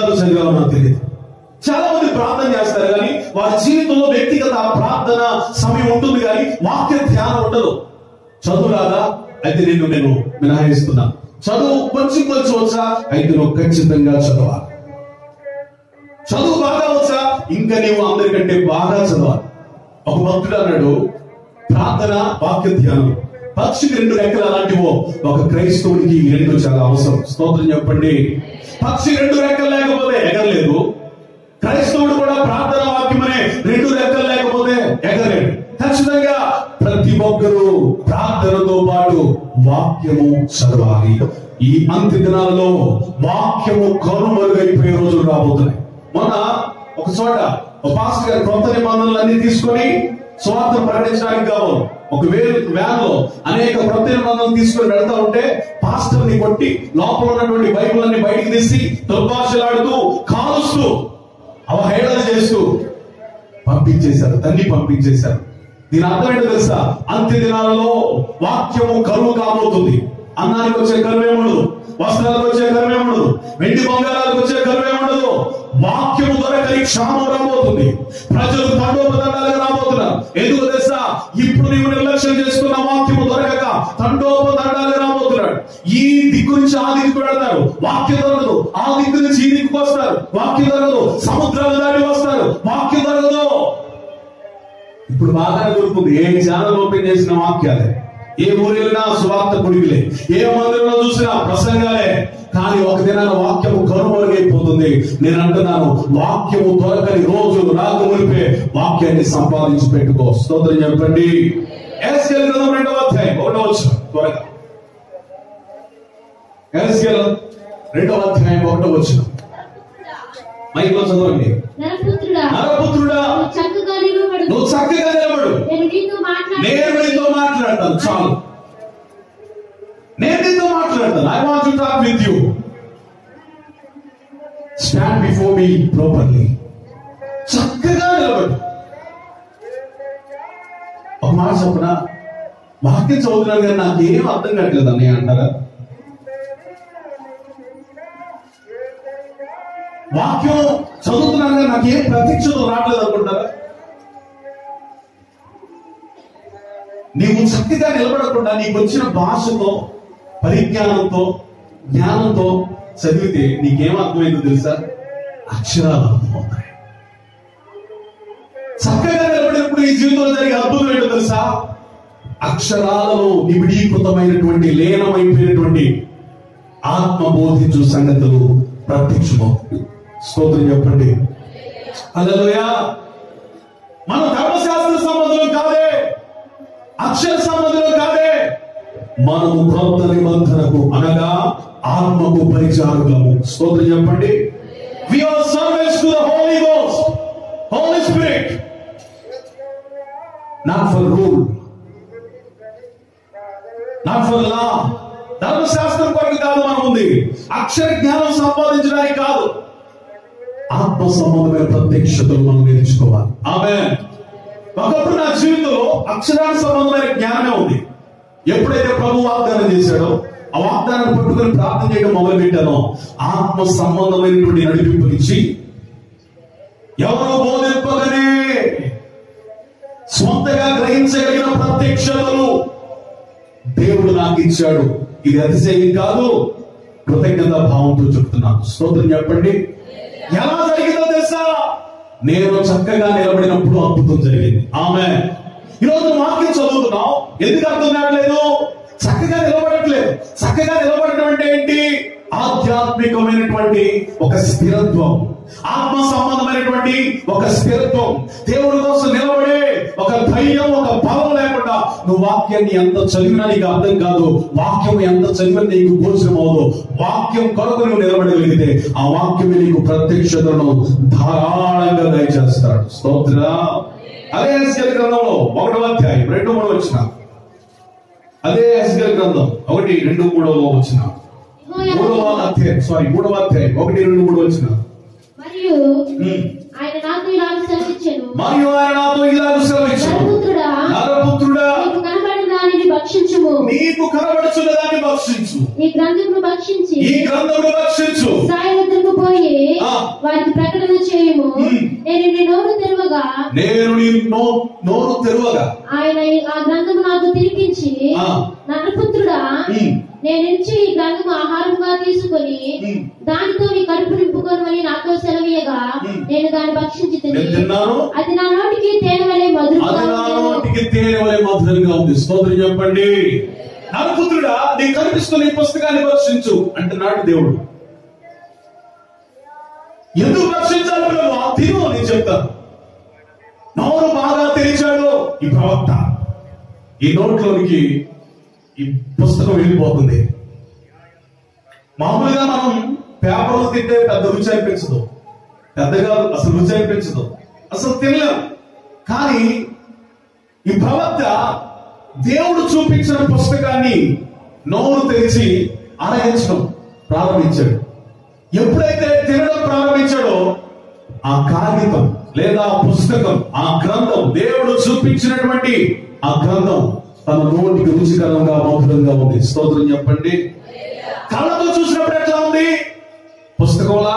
చదివామో నాకు తెలియదు చాలా మంది ప్రార్థన చేస్తారు కానీ వారి జీవితంలో వ్యక్తిగత ప్రార్థన సమయం ఉంటుంది కానీ వాక్య ధ్యానం ఉండదు చదువులాగా అయితే నేను నేను మినహాయిస్తున్నా చదువు కొంచెం కొంచెం వచ్చా అయితే నువ్వు ఖచ్చితంగా చదవాలి చదువు బాగా వచ్చా ఇంకా నీవు అందరికంటే బాగా చదవాలి ఒక భక్తుడు అన్నాడు ప్రార్థన వాక్య ధ్యానం పక్షికి రెండు రెక్కలు అలాంటివో ఒక క్రైస్తవుడికి ఈ రెండు చాలా అవసరం స్తోత్రం చెప్పండి పక్షి రెండు రెక్కలు లేకపోతే ఎగరలేదు క్రైస్తవుడు కూడా ప్రార్థన వాక్యమనే రెండు రెక్కలు లేకపోతే ఎగరలేడు ఖచ్చితంగా ప్రతి ఒక్కరూ ప్రార్థనతో పాటు వాక్యము చదవాలి ఈ అంత్య దినాలలో వాక్యము కనుమరుగైపోయే రోజులు రాబోతున్నాయి మొన్న ఒక చోట ఒక పాస్టర్ గారు కొత్త నిబంధనలు అన్ని తీసుకొని స్వార్థ ప్రకటించడానికి కావాలి ఒక వేరు వ్యాన్ లో అనేక కొత్త నిబంధనలు తీసుకొని వెళ్తా ఉంటే పాస్టర్ ని కొట్టి లోపల ఉన్నటువంటి బైబుల్ అన్ని బయటికి తీసి దుర్భాషలాడుతూ కాలుస్తూ అవహేళన చేస్తూ పంపించేశారు తన్ని పంపించేశారు దీని అర్థం ఏంటో తెలుసా అంత్య దినాలలో వాక్యము కరువు కాబోతుంది అన్నానికి వచ్చే కరువే ఉండదు వస్త్రాలకు వచ్చే కరువే ఉండదు వెండి బంగారాలకు వచ్చే కరువే ఉండదు వాక్యము దొరకని క్షామం రాబోతుంది ప్రజలు తండోపదండాలుగా రాబోతున్నారు ఎందుకు తెలుసా ఇప్పుడు నీవు నిర్లక్ష్యం చేసుకున్న వాక్యము దొరకక తండోపదండాలుగా రాబోతున్నాడు ఈ దిక్కు నుంచి ఆ దిక్కు పెడతారు వాక్యం దొరకదు ఆ దిక్కు నుంచి ఈ దిక్కుకు వస్తారు వాక్యం దొరకదు సముద్రాలు దాటి వస్తారు వాక్యం దొరకదు ఇప్పుడు బాగానే దొరుకుతుంది ఏ ఛానల్ ఓపెన్ చేసిన వాక్యాలే ఏ ఊరు వెళ్ళినా సువార్త గుడిలే ఏ మందిరంలో చూసినా ప్రసంగాలే కానీ ఒక దినాన వాక్యము కనుమరుగైపోతుంది నేను అంటున్నాను వాక్యము దొరకని రోజులు రాకు మునిపే వాక్యాన్ని సంపాదించి పెట్టుకో స్తోత్రం చెప్పండి ఎస్కేల్ గ్రంథం రెండవ అధ్యాయం ఒకటో వచ్చిన త్వరగా ఎస్కేల్ రెండవ అధ్యాయం ఒకటో వచ్చిన మైక్ లో చదవండి నరపుత్రుడా నరపుత్రుడా నువ్వు చక్కగా నిలబడు నువ్వు చక్కగా నిలబడు నేను నీతో మాట్లాడు నేను నీతో మాట్లాడతాను చాలు నేను నీతో మాట్లాడతాను I want to talk with you stand before me properly చక్కగా నిలబడు ఒక మాట చెప్పన వాక్యం చదువుతున్నాను కానీ నాకు ఏం అర్థం కావట్లేదు అన్నయ్య అంటారా వాక్యం చదువుతున్నాను కానీ నాకు ఏం ప్రతీక్షలు రావట్లేదు అనుకుంటారా నీవు చక్కగా నిలబడకుండా నీకు వచ్చిన భాషతో పరిజ్ఞానంతో జ్ఞానంతో చదివితే నీకేం అర్థమైందో తెలుసా అక్షరాలు అర్థమవుతాయి చక్కగా నిలబడినప్పుడు ఈ జీవితంలో జరిగే అద్భుతం ఏంటో తెలుసా అక్షరాలలో నిబిడీకృతమైనటువంటి లీనమైపోయినటువంటి ఆత్మ బోధించు సంగతులు ప్రత్యక్షమవుతాయి స్తోత్రం చెప్పండి హల్లెలూయా మన ధర్మశాస్త్ర సంబంధం కాదే అక్షర సంబంధం కాదే మనము క్రొత్త నిబంధనకు అనగా ఆత్మకు పరిచారకులము స్తోత్రం చెప్పండి we are servants to the holy ghost holy spirit not for rule not for law ధర్మశాస్త్రం కొరకు కాదు మనం ఉంది అక్షర జ్ఞానం సంపాదించడానికి కాదు ఆత్మ సంబంధమైన ప్రత్యక్షతలు మనం నేర్చుకోవాలి ఆమె ఒకప్పుడు నా జీవితంలో అక్షరానికి సంబంధమైన జ్ఞానమే ఉంది ఎప్పుడైతే ప్రభు వాగ్దానం చేశాడో ఆ వాగ్దానాన్ని పట్టుకొని ప్రార్థన చేయడం మొదలు పెట్టానో ఆత్మ సంబంధమైనటువంటి నడిపింపునిచ్చి ఎవరు బోధింపగనే స్వంతగా గ్రహించగలిగిన ప్రత్యక్షతలు దేవుడు నాకు ఇచ్చాడు ఇది అతిశయం కాదు కృతజ్ఞత భావంతో చెప్తున్నాను స్తోత్రం చెప్పండి ఎలా జరిగిందో తెలుసా నేను చక్కగా నిలబడినప్పుడు అద్భుతం జరిగింది ఆమె ఈరోజు వాక్యం చదువుతున్నాం ఎందుకు అర్థం కావట్లేదు చక్కగా నిలబడట్లేదు చక్కగా నిలబడటం అంటే ఏంటి ఆధ్యాత్మికమైనటువంటి ఒక స్థిరత్వం ఆత్మ సంబంధమైనటువంటి ఒక స్థిరత్వం దేవుడి కోసం నిలబడే ఒక ధైర్యం ఒక బలం లేకుండా నువ్వు వాక్యాన్ని ఎంత చదివినా నీకు అర్థం కాదు వాక్యం ఎంత చదివినా నీకు గోచరం అవదు వాక్యం కొరకు నువ్వు నిలబడగలిగితే ఆ వాక్యం నీకు ప్రత్యక్షతను ధారాళంగా దయచేస్తాడు స్తోత్ర అదే ఎస్గల్ గ్రంథంలో ఒకటో అధ్యాయం రెండు మూడు వచ్చిన అదే ఎస్గల్ గ్రంథం ఒకటి రెండు మూడవ వచ్చిన మూడవ అధ్యాయం సారీ మూడవ అధ్యాయం ఒకటి రెండు మూడు వచ్చిన మరియు ఆయన నాకు ఇలా సెలవిచ్చాను మరియు ఆయన నాతో ఇలా సెలవిచ్చాడు నరపుత్రుడా నరపుత్రుడా నీకు కనబడిన దానిని భక్షించుము నీకు కనబడుచున్న దాన్ని భక్షించు ఈ గ్రంథమును భక్షించి ఈ గ్రంథమును భక్షించు సాయవద్రకు పోయి ఆ. వారికి ప్రకటన చేయము ఉమ్. నేను నీ నోరు తెరవగా నేను నీ నో నోరు తెరువగా ఆయన ఈ- ఆ గ్రంథము నాకు తినిపించి ఆ. నరపుత్రుడా ఉమ్. నేను ఇచ్చి ఈ గ్రంథము ఆహారంగా తీసుకొని ఉమ్. దానితో నీ కడుపు నింపుకొనమని నాతో సెలవీయగా ఉమ్. నేను దాన్ని భక్షించి తిని నేను తిన్నాను అది నా నోటికి తేనె వలె మధురంగా అది నా ఉండెను. నోటికి తేనె వలె మధురంగా ఉంది స్తోత్రం చెప్పండి నరపుత్రుడా నీకు కనిపిస్తున్న ఈ పుస్తకాన్ని భక్షించు అంటున్నాడు దేవుడు ఎందుకు భక్షించాలి ప్రభు తిను నేను చెప్తాను నోరు బాగా తెరిచాడు ఈ ప్రవక్త ఈ నోట్లోనికి ఈ పుస్తకం వెళ్ళిపోతుంది మామూలుగా మనం పేపర్లు తింటే పెద్ద రుచి అనిపించదు పెద్దగా అసలు రుచి అనిపించదు అసలు తినలేం కానీ ఈ ప్రవక్త దేవుడు చూపించిన పుస్తకాన్ని నోరు తెరిచి ఆరగించడం ప్రారంభించాడు ఎప్పుడైతే తినడం ప్రారంభించాడో ఆ కాగితం లేదా ఆ పుస్తకం ఆ గ్రంథం దేవుడు చూపించినటువంటి ఆ గ్రంథం తన నోటికి రుచికరంగా మధురంగా ఉంది స్తోత్రం చెప్పండి కళ్ళతో చూసినప్పుడు ఎట్లా ఉంది పుస్తకంలా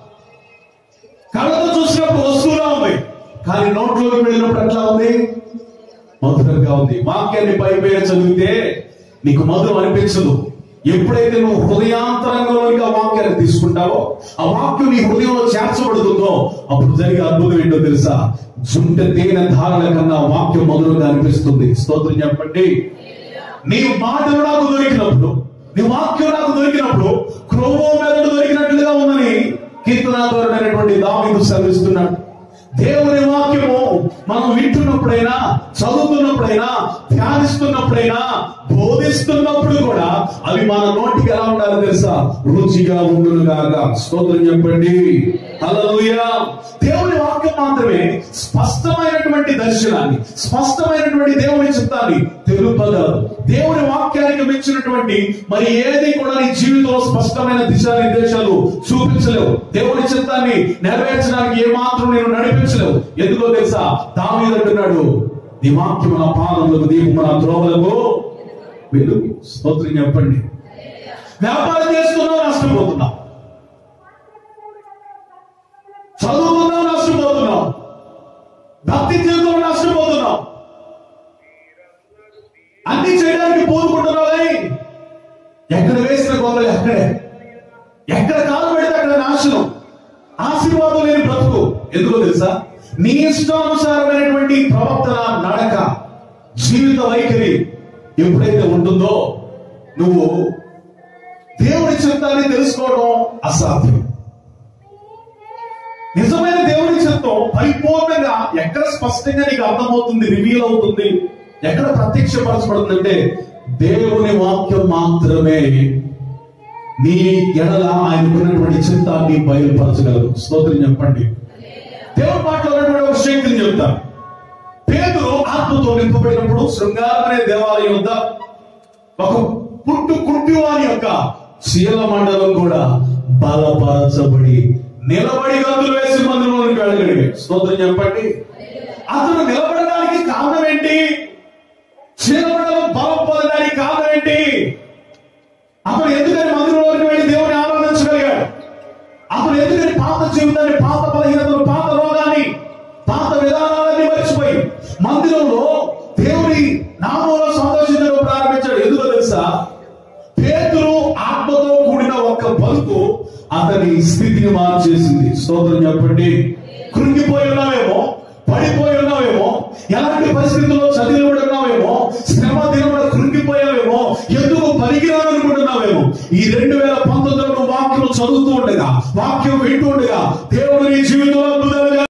కళ్ళతో చూసినప్పుడు వస్తువులా ఉంది కానీ నోట్లోకి వెళ్ళినప్పుడు ఎట్లా ఉంది మధురంగా ఉంది వాక్యాన్ని పైపైన చదివితే నీకు మధురం అనిపించదు ఎప్పుడైతే నువ్వు హృదయాంతరంగంలోనికి ఆ వాక్యాన్ని తీసుకుంటావో ఆ వాక్యం నీ హృదయంలో చేర్చబడుతుందో అప్పుడు జరిగే అద్భుతం ఏంటో తెలుసా జుంట తేనె ధారణ కన్నా వాక్యం మధురంగా అనిపిస్తుంది స్తోత్రం చెప్పండి నీ మాటలు నాకు దొరికినప్పుడు నీ వాక్యం నాకు దొరికినప్పుడు క్రోమో మెదడు దొరికినట్లుగా ఉందని కీర్తనాకారుడైనటువంటి దావీదు సెలవిస్తున్నాడు దేవుని వాక్యము మనం వింటున్నప్పుడైనా చదువుతున్నప్పుడైనా ధ్యానిస్తున్నప్పుడైనా బోధిస్తున్నప్పుడు కూడా అవి మన నోటికి ఎలా ఉండాలో తెలుసా రుచిగా ఉండును గాక స్తోత్రం చెప్పండి హల్లెలూయా దేవుని వాక్యం మాత్రమే స్పష్టమైనటువంటి దర్శనాన్ని స్పష్టమైనటువంటి దేవుని చిత్తాన్ని తెలుపగలదు దేవుని వాక్యానికి మించినటువంటి మరి ఏది కూడా నీ జీవితంలో స్పష్టమైన దిశానిర్దేశాలు చూపించలేవు దేవుని చిత్తాన్ని నెరవేర్చడానికి ఏ మాత్రం నేను నడిపించలేవు ఎందుకో తెలుసా దావీదు అంటున్నాడు నీ వాక్యం నా పాదములకు దీపం నా ద్రోవలకు వెలుగు స్తోత్రం చెప్పండి వ్యాపారం చేస్తున్నావు నష్టపోతున్నావు చదువుతున్నావు నష్టపోతున్నావు భక్తి జీవితంలో నష్టపోతున్నావు అన్ని చేయడానికి పోరుకుంటున్నావే ఎక్కడ వేసిన గొంగలు ఎక్కడే ఎక్కడ కాలు పెడితే అక్కడ నాశనం ఆశీర్వాదం లేని బ్రతుకు ఎందుకో తెలుసా నీ ఇష్టానుసారమైనటువంటి ప్రవర్తన నడక జీవిత వైఖరి ఎప్పుడైతే ఉంటుందో నువ్వు దేవుడి చిత్తాన్ని తెలుసుకోవడం అసాధ్యం నిజమైన దేవుని చిత్తం పరిపూర్ణంగా ఎక్కడ స్పష్టంగా నీకు అర్థమవుతుంది రివీల్ అవుతుంది ఎక్కడ ప్రత్యక్షపరచబడుతుందంటే దేవుని వాక్యం మాత్రమే నీ ఎడల ఆయనకున్నటువంటి చిత్తాన్ని బయలుపరచగలదు స్తోత్రం చెప్పండి దేవుని మాట్లాడినటువంటి ఒక శక్తిని చెప్తాను పేదలు ఆత్మతో నింపబడినప్పుడు శృంగారం అనే దేవాలయం వద్ద ఒక పుట్టు కుంటి వారి యొక్క శీల మండలం కూడా బలపరచబడి నిలబడి గంతులు వేసి మందిరంలోకి వెళ్ళగలిగాడు స్తోత్రం చెప్పండి అతను నిలబడడానికి కారణం ఏంటి శీల మండలం బలం పొందడానికి కారణం ఏంటి అతను ఎందుకని మందిరంలోకి వెళ్ళి దేవుని ఆరాధించగలిగాడు అతను ఎందుకని పాత జీవితాన్ని పాత బలహీనతను పాత రోగాన్ని పాత విధానాలన్నీ మర్చిపోయి మందిరంలో దేవుని నామంలో సంతోషించడం ప్రారంభించాడు ఎందుకో తెలుసా పేతురు ఆత్మతో కూడిన ఒక్క పలుకు అతని స్థితిని మార్చేసింది స్తోత్రం చెప్పండి కృంగిపోయి ఉన్నావేమో పడిపోయి ఉన్నావేమో ఎలాంటి పరిస్థితుల్లో చదివి ఉన్నావేమో శ్రమ దినమున కృంగిపోయావేమో ఎందుకు పరిగిరాలనుకుంటున్నావేమో ఈ రెండు వేల పంతొమ్మిదిలో నువ్వు వాక్యం చదువుతూ ఉండగా వాక్యం వింటూ ఉండగా దేవుడు నీ జీవితంలో అద్భుతాలు